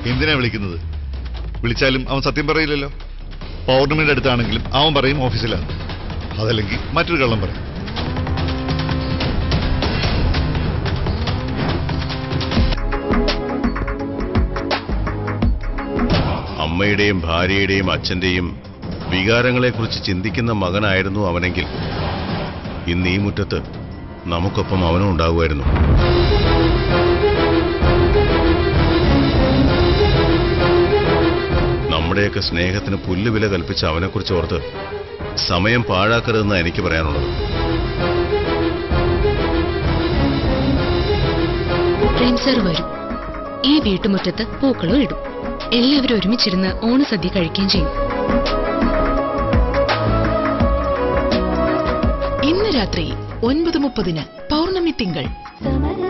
എന്തിനാ വിളിക്കുന്നത് വിളിച്ചാലും അവൻ സത്യം പറയില്ലല്ലോ പൗർണമിയുടെ അടുത്താണെങ്കിലും അവൻ പറയും ഓഫീസിലാണ് അതല്ലെങ്കിൽ മറ്റൊരു കള്ളം പറയും അമ്മയുടെയും ഭാര്യയുടെയും അച്ഛന്റെയും വികാരങ്ങളെക്കുറിച്ച് ചിന്തിക്കുന്ന മകനായിരുന്നു അവനെങ്കിൽ ഇന്ന് ഈ മുറ്റത്ത് നമുക്കൊപ്പം അവനും ഉണ്ടാവുമായിരുന്നു നമ്മുടെയൊക്കെ സ്നേഹത്തിന് പുല്ലുവില കൽപ്പിച്ച അവനെക്കുറിച്ച് ഓർത്ത് സമയം പാഴാക്കരുതെന്നാണ് എനിക്ക് പറയാനുള്ളത് പ്രേം സാർ വരും ഈ വീട്ടുമുറ്റത്ത് പൂക്കളും ഇടും എല്ലാവരും ഒരുമിച്ചിരുന്ന് ഓണസദ്യ കഴിക്കുകയും ചെയ്യും ഇന്ന് രാത്രി ഒൻപത് മുപ്പതിന് പൗർണമി തിങ്കൾ സമര